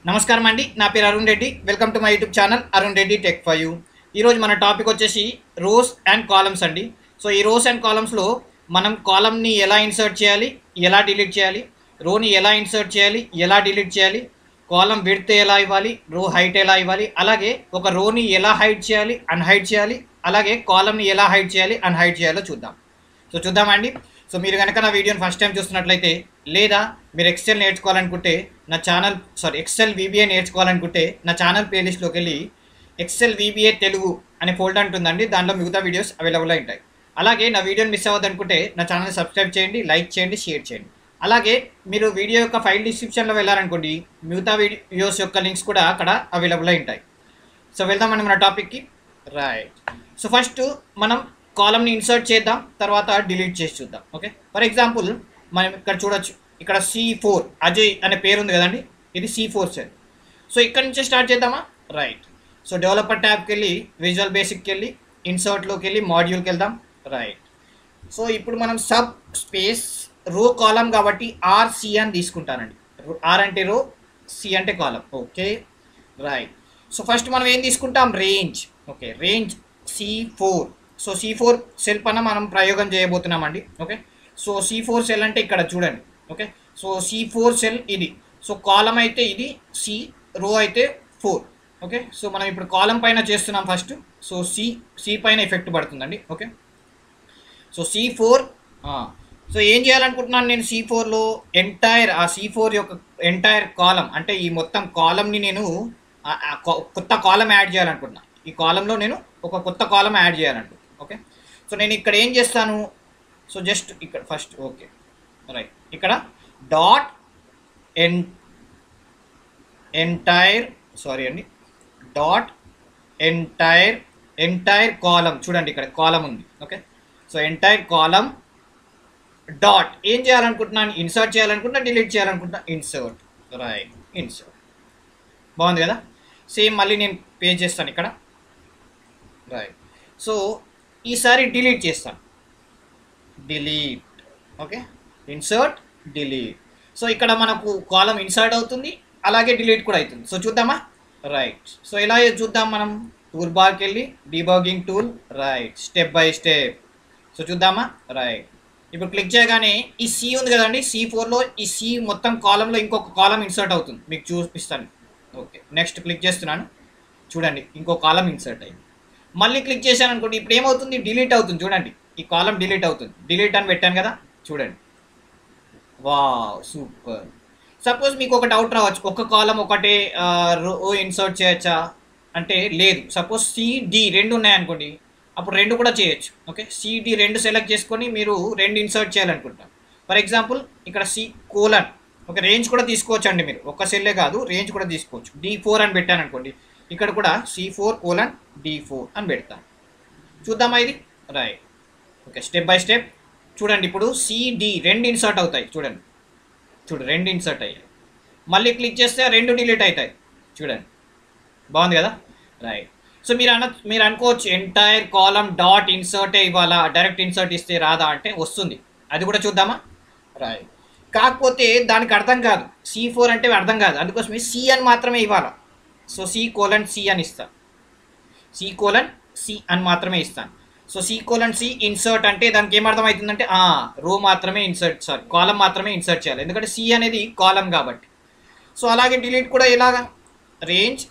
నమస్కారం అండి నా పేరు Arun Reddy welcome to my YouTube channel Arun Reddy tech for you ఈరోజు మన టాపిక్ వచ్చేసి రోస్ అండ్ కాలమ్స్ అండి సో ఈ రోస్ అండ్ కాలమ్స్లో మనం కాలమ్ని ఎలా ఇన్సర్ట్ చేయాలి ఎలా డిలీట్ చేయాలి రోని ఎలా ఇన్సర్ట్ చేయాలి ఎలా డిలీట్ చేయాలి కాలం విడ్త్ ఎలా ఇవ్వాలి రో హైట్ ఎలా ఇవ్వాలి అలాగే ఒక రోని ఎలా హైడ్ చేయాలి అన్హైడ్ చేయాలి అలాగే కాలమ్ని ఎలా హైడ్ చేయాలి అన్హైడ్ చేయాలో చూద్దాం సో చూద్దామండి సో మీరు కనుక నా వీడియోని ఫస్ట్ టైం చూస్తున్నట్లయితే లేదా మీరు ఎక్సెల్ నేర్చుకోవాలనుకుంటే నా ఛానల్ సారీ ఎక్సెల్ వీబీఏ నేర్చుకోవాలనుకుంటే నా ఛానల్ ప్లేలిస్ట్లోకి వెళ్ళి ఎక్సెల్ వీబీఏ తెలుగు అనే ఫోల్డర్ ఉంటుందండి దాంట్లో మిగతా వీడియోస్ అవైలబుల్ ఉంటాయి అలాగే నా వీడియోని మిస్ అవ్వదనుకుంటే నా ఛానల్ సబ్స్క్రైబ్ చేయండి లైక్ చేయండి షేర్ చేయండి అలాగే మీరు వీడియో యొక్క ఫైల్ డిస్క్రిప్షన్లో వెళ్ళారనుకోండి మిగతా వీడియోస్ యొక్క లింక్స్ కూడా అక్కడ అవైలబుల్ అయి ఉంటాయి సో వెళ్దామండి మన టాపిక్కి రైట్ సో ఫస్ట్ మనం కాలమ్ని ఇన్సర్ట్ చేద్దాం తర్వాత డిలీట్ చేసి చూద్దాం ఓకే ఫర్ ఎగ్జాంపుల్ మనం ఇక్కడ చూడొచ్చు ఇక్కడ సి ఫోర్ అజయ్ అనే పేరు ఉంది కదండి ఇది సి ఫోర్ సెల్ సో ఇక్కడ నుంచే స్టార్ట్ చేద్దామా రైట్ సో డెవలపర్ ట్యాబ్కి వెళ్ళి విజువల్ బేసిక్కి వెళ్ళి ఇన్సర్ట్లోకి వెళ్ళి మాడ్యూల్కి వెళ్దాం రైట్ సో ఇప్పుడు మనం సబ్ స్పేస్ రో కాలం కాబట్టి ఆర్ సి అని తీసుకుంటానండి ఆర్ అంటే రో సి అంటే column okay right so first మనం ఏం తీసుకుంటాం range okay range C four so C four cell పైన మనం ప్రయోగం చేయబోతున్నామండి okay so C four cell అంటే ఇక్కడ చూడండి okay so C four cell ఇది సో కాలం అయితే ఇది సి రో అయితే ఫోర్ ఓకే సో మనం ఇప్పుడు కాలం పైన చేస్తున్నాం ఫస్ట్ సో సి సి పైన ఎఫెక్ట్ పడుతుందండి okay so C four so ఏం చేయాలనుకుంటున్నాను నేను సి ఫోర్లో ఎంటైర్ ఆ సి ఫోర్ యొక్క ఎంటైర్ కాలం అంటే ఈ మొత్తం కాలంని నేను ఆ- ఆ కొ- కొత్త కాలం యాడ్ చేయాలనుకుంటున్నాను ఈ కాలంలో నేను ఒక కొత్త కాలం యాడ్ చేయాలనుకుంటున్నాను ఓకే సో నేను ఇక్కడ ఏం చేస్తాను సో జస్ట్ ఇక్కడ ఫస్ట్ ఓకే రైట్ ఇక్కడ డాట్ ఎన్ ఎంటైర్ సారీ అండి డాట్ ఎంటైర్ ఎంటైర్ కాలం చూడండి ఇక్కడ కాలం ఉంది okay so entire column dot ఏం చేయాలనుకుంటున్నాను ఇన్సర్ట్ చేయాలనుకుంటున్నా డిలీట్ చేయాలనుకుంటున్నా ఇన్సర్ట్ రైట్ ఇన్సర్ట్ బాగుంది కదా సేమ్ మళ్ళీ నేను పే చేస్తాను ఇక్కడ రైట్ సో ఈసారి డిలీట్ చేస్తాను delete okay insert delete so ఇక్కడ మనకు కాలం ఇన్సర్ట్ అవుతుంది అలాగే డిలీట్ కూడా అవుతుంది సో చూద్దామా రైట్ సో ఎలా చూద్దాం మనం టూల్ బార్కి వెళ్ళి debugging tool right step by step so చూద్దామా రైట్ ఇప్పుడు క్లిక్ చేయగానే ఈ సి ఉంది కదండి సి ఫోర్లో ఈ సి మొత్తం కాలంలో ఇంకొక కాలం ఇన్సర్ట్ అవుతుంది మీకు చూపిస్తాను ఓకే నెక్స్ట్ క్లిక్ చేస్తున్నాను చూడండి ఇంకో కాలం ఇన్సర్ట్ అయ్యింది మళ్ళీ క్లిక్ చేశాను అనుకోండి ఇప్పుడు ఏమవుతుంది డిలీట్ అవుతుంది చూడండి ఈ కాలం డిలీట్ అవుతుంది డిలీట్ అని పెట్టాను కదా చూడండి వా సూపర్ సపోజ్ మీకు ఒక డౌట్ రావచ్చు ఒక కాలం ఒకటే రో ఇన్సర్ట్ చేయొచ్చా అంటే లేదు సపోజ్ సిడి రెండు ఉన్నాయనుకోండి అప్పుడు రెండు కూడా చేయొచ్చు ఓకే సిడి రెండు సెలెక్ట్ చేసుకొని మీరు రెండు ఇన్సర్ట్ చేయాలనుకుంటారు ఫర్ ఎగ్జాంపుల్ ఇక్కడ సి కోలన్ ఒక రేంజ్ కూడా తీసుకోవచ్చు అండి మీరు ఒక సెల్లే కాదు రేంజ్ కూడా తీసుకోవచ్చు డి ఫోర్ అని పెట్టాను అనుకోండి ఇక్కడ కూడా C four colon D four అని పెడతాను చూద్దామా ఇది right okay step by step చూడండి ఇప్పుడు సిడి రెండు ఇన్సర్ట్ అవుతాయి చూడండి చూడు రెండు ఇన్సర్ట్ అయ్యాయి మళ్ళీ క్లిక్ చేస్తే రెండు డిలీట్ అవుతాయి చూడండి బాగుంది కదా రైట్ సో మీరు అన మీరు అనుకోవచ్చు ఎంటైర్ కాలం డాట్ ఇన్సర్టే ఇవ్వాలా డైరెక్ట్ ఇన్సర్ట్ ఇస్తే రాదా అంటే వస్తుంది అది కూడా చూద్దామా రైట్ కాకపోతే దానికి అర్థం కాదు సి ఫోర్ అంటే అర్థం కాదు అందుకోసమే సి అని మాత్రమే ఇవ్వాలా సో సి కోలన్ సి అని ఇస్తాను సి కోలన్ సి అని మాత్రమే ఇస్తాను so C colon C insert అంటే దానికి ఏం అర్థం అవుతుందంటే రో మాత్రమే ఇన్సర్ట్ సారీ కాలం మాత్రమే ఇన్సర్ట్ చేయాలి ఎందుకంటే సి అనేది కాలం కాబట్టి సో అలాగే డిలీట్ కూడా ఎలాగా range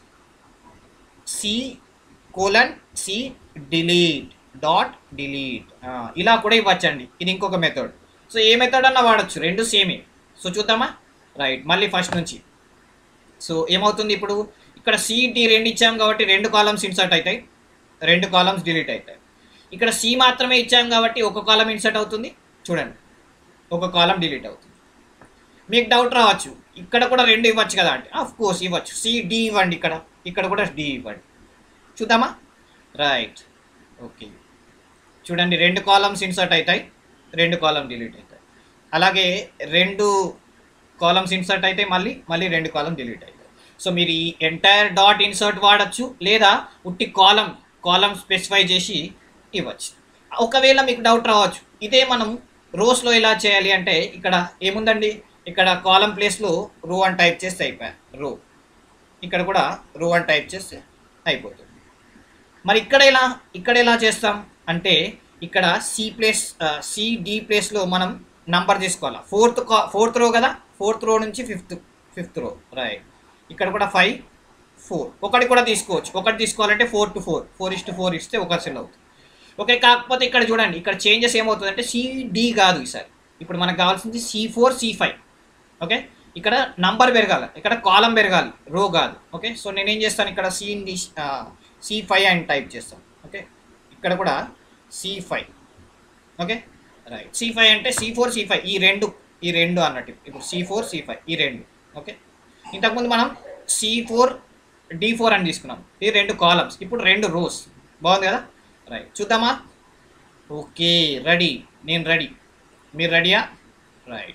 C colon C delete dot delete ఇలా కూడా ఇవ్వచ్చండి ఇది ఇంకొక మెథడ్ సో ఏ మెథడ్ అన్నా వాడచ్చు రెండు సేమే సో చూద్దామా రైట్ మళ్ళీ ఫస్ట్ నుంచి సో ఏమవుతుంది ఇప్పుడు ఇక్కడ సి డి రెండు ఇచ్చాం కాబట్టి రెండు కాలమ్స్ ఇన్సర్ట్ అవుతాయి రెండు కాలమ్స్ డిలీట్ అవుతాయి ఇక్కడ సి మాత్రమే ఇచ్చాం కాబట్టి ఒక కాలం ఇన్సర్ట్ అవుతుంది చూడండి ఒక కాలం డిలీట్ అవుతుంది మీకు డౌట్ రావచ్చు ఇక్కడ కూడా రెండు ఇవ్వచ్చు కదా అంటే ఆఫ్ కోర్స్ ఇవ్వచ్చు సి డి ఇవ్వండి ఇక్కడ ఇక్కడ కూడా డి ఇవ్వండి చూద్దామా రైట్ ఓకే చూడండి రెండు కాలమ్స్ ఇన్సర్ట్ అవుతాయి రెండు కాలం డిలీట్ అవుతాయి అలాగే రెండు కాలమ్స్ ఇన్సర్ట్ అయితే మళ్ళీ మళ్ళీ రెండు కాలం డిలీట్ అవుతాయి సో మీరు ఈ ఎంటైర్ డాట్ ఇన్సర్ట్ వాడచ్చు లేదా ఉట్టి కాలం కాలం స్పెసిఫై చేసి ఇవ్వచ్చు ఒకవేళ మీకు డౌట్ రావచ్చు ఇదే మనం రోస్లో ఎలా చేయాలి అంటే ఇక్కడ ఏముందండి ఇక్కడ కాలం ప్లేస్లో రో అని టైప్ చేస్తే అయిపోయా రో ఇక్కడ కూడా రో అని టైప్ చేస్తే అయిపోతుంది మరి ఇక్కడ ఎలా ఇక్కడ ఎలా చేస్తాం అంటే ఇక్కడ సి ప్లేస్ సి డి ప్లేస్లో మనం నంబర్ తీసుకోవాలి ఫోర్త్ ఫోర్త్ రో కదా ఫోర్త్ రో నుంచి ఫిఫ్త్ ఫిఫ్త్ రో రైట్ ఇక్కడ కూడా ఫైవ్ ఫోర్ ఒకటి కూడా తీసుకోవచ్చు ఒకటి తీసుకోవాలంటే four to four four is to four ఇస్తే ఒక సెల్ అవుతుంది ఓకే కాకపోతే ఇక్కడ చూడండి ఇక్కడ చేంజెస్ ఏమవుతుందంటే సిడి కాదు ఈసారి ఇప్పుడు మనకు కావాల్సింది C four C five okay ఇక్కడ నంబర్ పెరగాలి ఇక్కడ కాలం పెరగాలి రో కాదు ఓకే సో నేనేం చేస్తాను ఇక్కడ సి సి ఫైవ్ అని టైప్ చేస్తాను ఓకే ఇక్కడ కూడా C five okay right C five అంటే సి ఫోర్ సి ఫైవ్ ఈ రెండు ఈ రెండు అన్నట్టు ఇప్పుడు సి ఫోర్ సి ఫైవ్ ఈ రెండు ఓకే ఇంతకుముందు మనం సి ఫోర్ డి ఫోర్ అని తీసుకున్నాం ఈ రెండు కాలమ్స్ ఇప్పుడు రెండు రోస్ బాగుంది కదా రైట్ చూద్దామా ఓకే రెడీ నేను రెడీ మీరు రెడీయా రైట్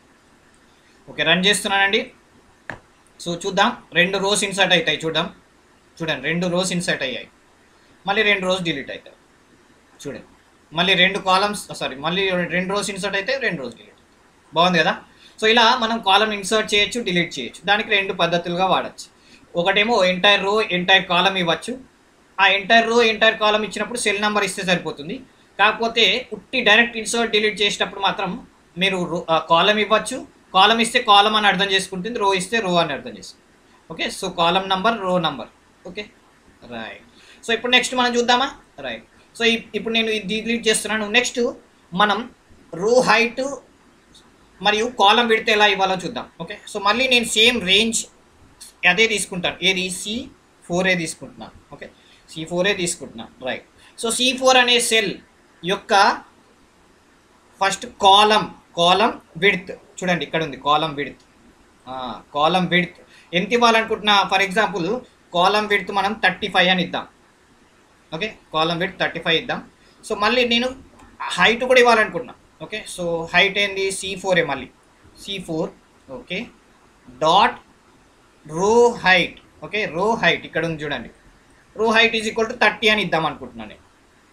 ఓకే రన్ చేస్తున్నానండి సో చూద్దాం రెండు రోస్ ఇన్సర్ట్ అవుతాయి చూద్దాం చూడండి రెండు రోస్ ఇన్సర్ట్ అయ్యాయి మళ్ళీ రెండు రోస్ డిలీట్ అవుతాయి చూడండి మళ్ళీ రెండు కాలమ్స్ సారీ మళ్ళీ రెండు రోస్ ఇన్సర్ట్ అయితే రెండు రోస్ డిలీట్ బాగుంది కదా సో ఇలా మనం కాలం ఇన్సర్ట్ చేయొచ్చు డిలీట్ చేయొచ్చు దానికి రెండు పద్ధతులుగా వాడచ్చు ఒకటేమో ఎంటైర్ రో ఎంటైర్ కాలం ఇవ్వచ్చు ఆ ఎంటైర్ రో ఎంటైర్ కాలం ఇచ్చినప్పుడు సెల్ నెంబర్ ఇస్తే సరిపోతుంది కాకపోతే ఉట్టి డైరెక్ట్ ఇన్సర్ట్ డిలీట్ చేసేటప్పుడు మాత్రం మీరు కాలం ఇవ్వచ్చు కాలం ఇస్తే కాలం అని అర్థం చేసుకుంటుంది రో ఇస్తే రో అని అర్థం చేసుకుంటుంది okay so column number row number okay right so ఇప్పుడు నెక్స్ట్ మనం చూద్దామా రైట్ సో ఇప్పుడు నేను ఇది డిలీట్ చేస్తున్నాను నెక్స్ట్ మనం రో హైట్ మరియు కాలం పెడితే ఎలా ఇవ్వాలో చూద్దాం ఓకే సో మళ్ళీ నేను సేమ్ రేంజ్ అదే తీసుకుంటాను ఏది సి ఫోర్ ఏ తీసుకుంటున్నాను ఓకే సి ఫోర్ ఏ తీసుకుంటున్నాను రైట్ సో సి ఫోర్ అనే సెల్ యొక్క ఫస్ట్ కాలం కాలం విడ్త్ చూడండి ఇక్కడ ఉంది కాలం విడ్త్ కాలం విడ్త్ ఎంత ఇవ్వాలనుకుంటున్నా ఫర్ ఎగ్జాంపుల్ కాలం విడ్త్ మనం థర్టీ ఫైవ్ అని ఇద్దాం okay column width thirty five ఇద్దాం సో మళ్ళీ నేను హైట్ కూడా ఇవ్వాలనుకుంటున్నా ఓకే సో హైట్ ఏంది సి ఫోర్ ఏ మళ్ళీ C four okay dot row height okay row height ఇక్కడ ఉంది చూడండి row height is equal to thirty అని ఇద్దాం అనుకుంటున్నాను నేను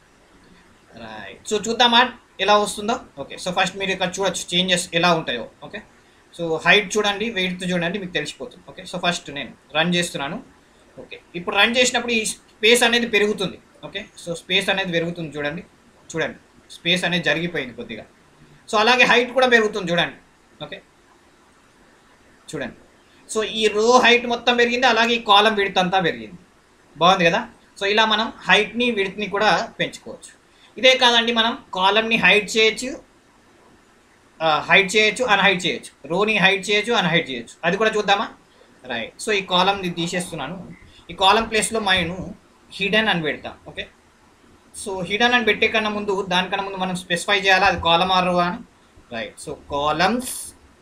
రైట్ సో చూద్దామా ఎలా వస్తుందో ఓకే సో ఫస్ట్ మీరు ఇక్కడ చూడొచ్చు చేంజెస్ ఎలా ఉంటాయో ఓకే సో హైట్ చూడండి వెయిట్ చూడండి మీకు తెలిసిపోతుంది ఓకే సో ఫస్ట్ నేను రన్ చేస్తున్నాను ఓకే ఇప్పుడు రన్ చేసినప్పుడు ఈ స్పేస్ అనేది పెరుగుతుంది ఓకే సో స్పేస్ అనేది పెరుగుతుంది చూడండి చూడండి స్పేస్ అనేది జరిగిపోయింది కొద్దిగా సో అలాగే హైట్ కూడా పెరుగుతుంది చూడండి ఓకే చూడండి సో ఈ రో హైట్ మొత్తం పెరిగింది అలాగే ఈ కాలం విడత్ అంతా పెరిగింది బాగుంది కదా సో ఇలా మనం హైట్ని విడత్ని కూడా పెంచుకోవచ్చు ఇదే కాదండి మనం కాలంని హైట్ చేయొచ్చు హైట్ చేయొచ్చు అన్హైట్ చేయొచ్చు రోని హైట్ చేయొచ్చు అన్హైట్ చేయొచ్చు అది కూడా చూద్దామా రైట్ సో ఈ కాలంని తీసేస్తున్నాను ఈ కాలం ప్లేస్లో నేను హిడెన్ అని పెడతా ఓకే సో హిడెన్ అని పెట్టే కన్నా ముందు దానికన్నా ముందు మనం స్పెసిఫై చేయాలా అది కాలం ఆర్ రో అని right so columns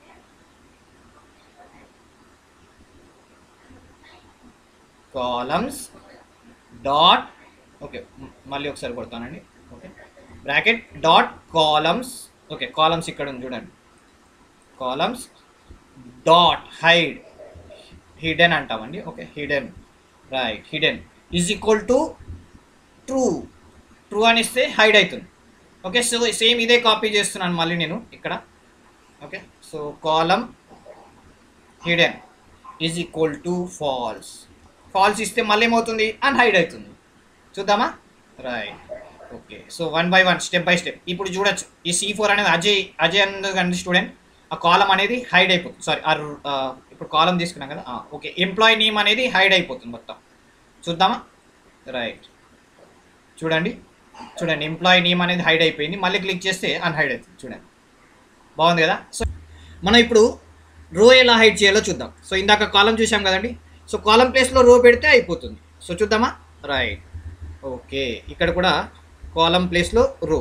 columns dot okay మళ్ళీ ఒకసారి కొడతానండి okay bracket dot columns okay columns ఇక్కడ ఉంది చూడండి కాలమ్స్ డాట్ హైడ్ హిడెన్ అంటామండి okay hidden right hidden is equal to true true అని ఇస్తే హైడ్ అవుతుంది ఓకే సో సేమ్ ఇదే కాపీ చేస్తున్నాను మళ్ళీ నేను ఇక్కడ okay so column hidden is equal to false false ఇస్తే మళ్ళీ ఏమవుతుంది అన్హైడ్ అవుతుంది చూద్దామా right okay so one by one step by step ఇప్పుడు చూడొచ్చు ఈ సి ఫోర్ అనేది అజయ్ అజయ్ అన్నది కానీ స్టూడెంట్ ఆ కాలం అనేది హైడ్ అయిపోతుంది సారీ ఇప్పుడు కాలం తీసుకున్నాం కదా ఓకే ఎంప్లాయీ నేమ్ అనేది హైడ్ అయిపోతుంది మొత్తం చూద్దామా రైట్ చూడండి చూడండి ఎంప్లాయీ నేమ్ అనేది హైడ్ అయిపోయింది మళ్ళీ క్లిక్ చేస్తే అన్హైడ్ అవుతుంది చూడండి బాగుంది కదా సో మనం ఇప్పుడు రో ఎలా హైడ్ చేయాలో చూద్దాం సో ఇందాక కాలం చూసాం కదండి సో కాలం ప్లేస్లో రో పెడితే అయిపోతుంది సో చూద్దామా రైట్ ఓకే ఇక్కడ కూడా కాలం ప్లేస్లో రో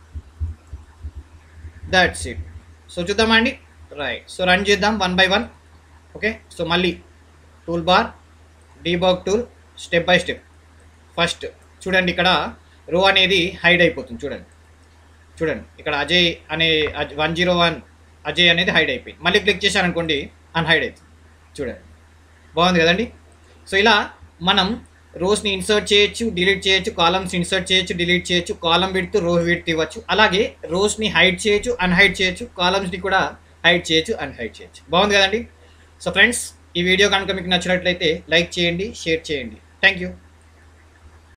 దాట్స్ ఇట్ సో చూద్దామా అండి రైట్ సో రన్ చేద్దాం one by one okay so మళ్ళీ tool bar debug tool step by step first చూడండి ఇక్కడ రో అనేది హైడ్ అయిపోతుంది చూడండి చూడండి ఇక్కడ అజయ్ అనే వన్ జీరో వన్ అజయ్ అనేది హైడ్ అయిపోయింది మళ్ళీ క్లిక్ చేశారనుకోండి అన్హైడ్ అవుతుంది చూడండి బాగుంది కదండి సో ఇలా మనం రోస్ని ఇన్సర్ట్ చేయొచ్చు డిలీట్ చేయొచ్చు కాలమ్స్ ఇన్సర్ట్ చేయొచ్చు డిలీట్ చేయొచ్చు కాలం విడ్త్ రో విడ్త్ ఇవ్వచ్చు అలాగే రోస్ని హైడ్ చేయొచ్చు అన్హైడ్ చేయొచ్చు కాలమ్స్ని కూడా హైడ్ చేయొచ్చు అన్హైడ్ చేయొచ్చు బాగుంది కదండి సో ఫ్రెండ్స్ ఈ వీడియో కనుక మీకు నచ్చినట్లయితే లైక్ చేయండి షేర్ చేయండి థ్యాంక్ యూ